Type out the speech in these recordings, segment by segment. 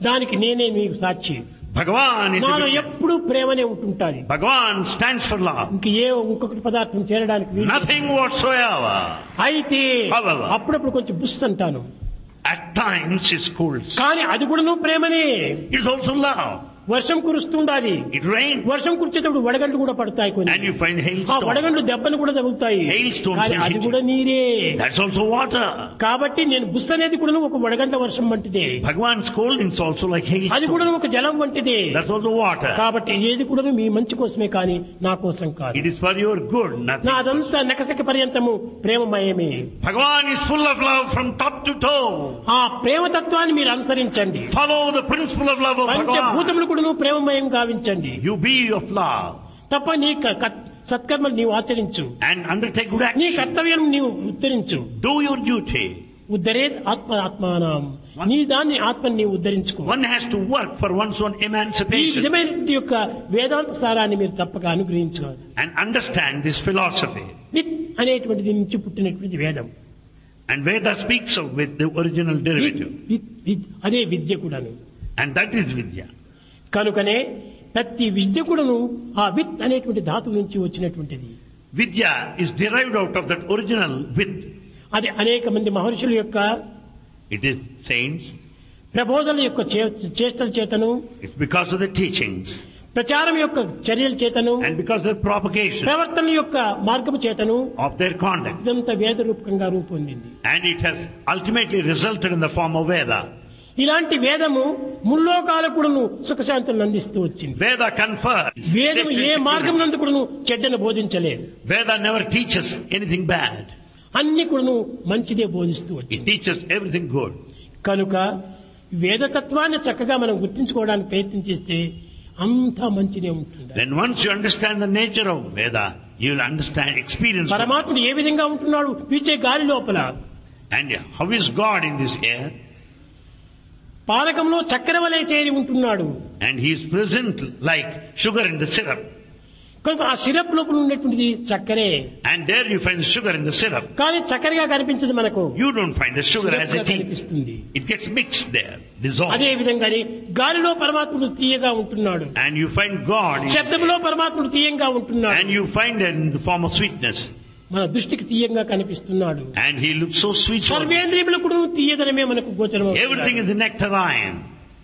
దానికి నేనే మీకు సాక్షి Bhagavan is నాలో the witness. ఎప్పుడూ ప్రేమనే ఉంటుంటాది Bhagavan stands for love. ఇంక ఏ ఇంకొకటి పదార్థం చేరడానికి వీలు లేదు. Nothing whatsoever. అయితే However. అప్పుడప్పుడు కొంచెం బుస్ అంటాను At times it cools. కానీ అది కూడా ప్రేమనే It is also love. వర్షం కురుస్తుండాలి It rains. వర్షం కురిచేటప్పుడు వడగండ్లు కూడా పడతాయి కొన్ని And you find ఆ hailstones. వడగండ్లు దెబ్బలు కూడా తగులుతాయి Hailstones కానీ will అది hit కూడా నీరే That's also water. కాబట్టి నేను బుస్ అనేది కూడా ఒక వడగండ్ల వర్షం వంటిదే Bhagavan's scolding is also like అది hailstones. కూడా ఒక జలం వంటిదే That's also water. కాబట్టి ఏది కూడా మీ మంచి కోసమే కానీ నా కోసం కాదు It is for your good, నా nothing. అదంతా నకసక పర్యంతము ప్రేమమయమే Bhagavan is full of love from top to toe. ఆ ప్రేమతత్వాన్ని మీరు అనుసరించండి Follow the principle of love of Bhagavan. పంచభూతములు కూడా ప్రేమమయం గావించండి You be of love తప్ప నీ క- క- సత్కర్మలు నీవు ఆచరించు and undertake good నీ action. కర్తవ్యం నీవు ఉద్ధరించు Do your duty. ఉద్ధరే ఆత్మ ఆత్మానం నీ దాన్ని ఆత్మని నీవు ఉద్ధరించుకో One has to work for one's own ఈ emancipation విధమైన యొక్క వేదాంత సారాన్ని మీరు తప్పక అనుగ్రహించుకోవాలి and understand this philosophy. విత్ అనేటువంటిది నుంచి పుట్టినటువంటి వేదం And Veda speaks of with the original విత్ derivative. విత్ విత్ అదే విద్య కూడాను And that is Vidya. కనుకనే ప్రతి విద్య కూడాను ఆ విత్ అనేటువంటి ధాతువు నుంచి వచ్చినటువంటిది Vidya is derived out of that original with. అది అనేక మంది మహర్షుల యొక్క It is saints. ప్రబోధన యొక్క చే- చేష్టల చేతను It's because of the teachings ప్రచారం యొక్క చర్యల చేతను and because of the propagation ప్రవర్తన యొక్క మార్గము చేతను of their conduct. ఇదంతా వేద రూపకంగా రూపొందింది And it has ultimately resulted in the form of Veda. ఇలాంటి వేదము ముల్లోకాలకు కూడాను సుఖశాంతులను అందిస్తూ వచ్చింది Veda confers. వేదము safety ఏ and మార్గం security. నందు కూడాను చెడ్డను బోధించలేదు Veda never teaches anything bad. అన్ని కూడాను మంచిదే బోధిస్తూ వచ్చింది It teaches everything good. కనుక వేదతత్వాన్ని చక్కగా మనం గుర్తించుకోవడానికి ప్రయత్నం చేస్తే అంతా మంచిదే ఉంటుంది Then once you understand the nature of Veda, you will understand experience. good. పరమాత్ముడు ఏ విధంగా ఉంటున్నాడు పీచే గాలి లోపల And how is God in this air? పానకంలో చక్కెర వలె చేరి ఉంటున్నాడు And he is present like sugar in the syrup. కనుక ఆ సిరప్ లోపల ఉన్నటువంటిది చక్కెరే And there you find the sugar in the syrup. కానీ చక్కెరగా కనిపించదు మనకు You don't find the sugar as సిరప్గా it is. కనిపిస్తుంది It gets mixed there, dissolved. అదే విధంగానే గాలిలో పరమాత్ముడు తీయగా ఉంటున్నాడు And you find God in శబ్దంలో పరమాత్ముడు తీయంగా ఉంటున్నాడు and you find it in the form of sweetness. మన దృష్టికి తీయంగా కనిపిస్తున్నాడు And he looks so sweet. to us. సర్వేంద్రియములు కూడా తీయదనమే మనకు గోచరం Everything is nectarine.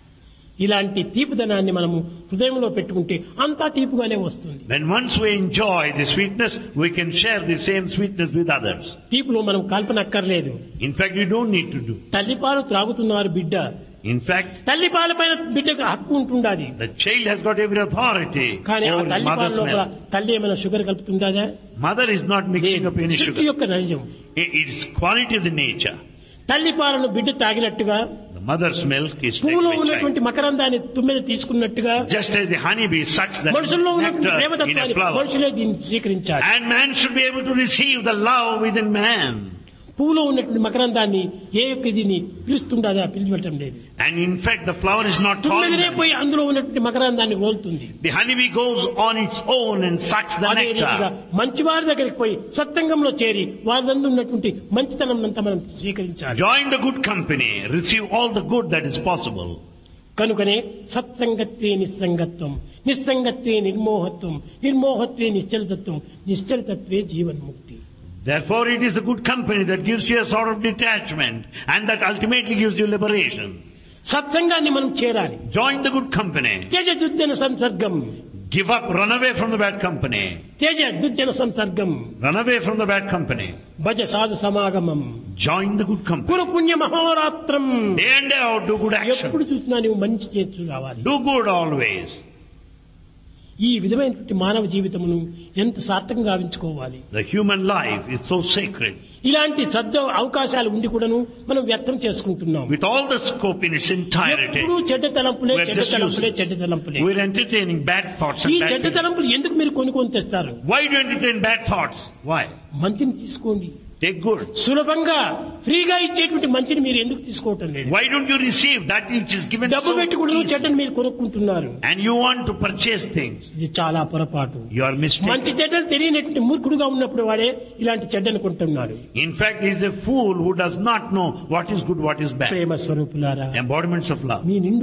ఇలాంటి తీపిదనాన్ని మనము హృదయంలో పెట్టుకుంటే అంతా తీపుగానే వస్తుంది When once we enjoy the sweetness, we can share the same sweetness with others. తీపులో మనం కల్పనక్కర్లేదు In fact, you don't need to do. తల్లిపాలు త్రాగుతున్నారు బిడ్డ In fact, తల్లిపాల పైన బిడ్డకు హక్కు ఉంటుండాది the child has got every authority కానీ ఆ over his తల్లిపాల mother's లోపల milk. తల్లి ఏమైనా షుగర్ కలుపుతుందా Mother is not mixing up any సృష్టి sugar. యొక్క నైజం It it is quality of the nature. తల్లిపాలను బిడ్డ తాగినట్టుగా The mother's milk is taken పువ్వులో by child. ఉన్నటువంటి మకరందాన్ని తుమ్మెద తీసుకున్నట్టుగా Just as the honeybee sucks the మనుషుల్లో ఉన్నటువంటి nectar in a ప్రేమతత్వాన్ని flower. మనుషులే దీన్ని స్వీకరించాలి And man should be able to receive the love within man. పువ్వులో ఉన్నటువంటి మకరందాన్ని ఏ యొక్క దీన్ని పిలుస్తుండదా పిలిచిపెట్టడం లేదు And in fact, the flower is not calling తుమ్మెదనే them. పోయి అందులో ఉన్నటువంటి మకరందాన్ని కోలుతుంది The honeybee goes on its own and sucks the అదే రీతిగా nectar. మంచి వారి దగ్గరికి పోయి సత్సంగంలో చేరి వారి నందు ఉన్నటువంటి మంచితనం అంతా మనం స్వీకరించాలి Join the good company. Receive all the good that is possible. కనుకనే సత్సంగత్వే నిస్సంగత్వం నిస్సంగత్వే నిర్మోహత్వం నిర్మోహత్వే నిశ్చలతత్వం నిశ్చలతత్వే జీవన్ముక్తి Therefore, it is the good company that gives you a sort of detachment and that ultimately gives you liberation. సత్సంగాన్ని మనం చేరాలి Join the good company. Teja దుర్జన సంసర్గం Give up, run away from the bad company. Teja దుర్జన సంసర్గం Run away from the bad company. భజ సాధు సమాగమం Join the good company. కురు పుణ్య మహోరాత్రం Day and day out, do good ఎప్పుడు action. చూసినా నువ్వు మంచి చేస్తూ రావాలి Do good always. ఈ విధమైనటువంటి మానవ జీవితమును ఎంత సార్థకంగా గావించుకోవాలి The human life is so sacred. ఇలాంటి సద్ద అవకాశాలు ఉండి కూడాను మనం వ్యర్థం చేసుకుంటున్నాం With all the scope in its entirety, ఎప్పుడూ చెడ్డ తలంపులే We're చెడ్డ just తలంపులే using- చెడ్డ తలంపులే we're entertaining bad thoughts ఈ and bad చెడ్డ feelings. తలంపులు ఎందుకు మీరు కొనుక్కొని తెస్తారు Why do you entertain bad thoughts? Why? మంచిని తీసుకోండి Take good. సులభంగా ఫ్రీగా ఇచ్చేటువంటి మంచిని మీరు ఎందుకు తీసుకోవటం లేదు Why don't you receive that which is given డబ్బు so పెట్టి కూడా easy? చెడ్డని మీరు కొనుక్కుంటున్నారు And you want to purchase things. ఇది చాలా పొరపాటు You are mistaken. మంచి చెడ్డలు తెలియనటువంటి మూర్ఖుడుగా ఉన్నప్పుడు వాడే ఇలాంటి చెడ్డను కొంటున్నాడు In fact, he is a fool who does not know what is good, what is bad. ప్రేమ స్వరూపులారా Embodiments of love. మీ నిండు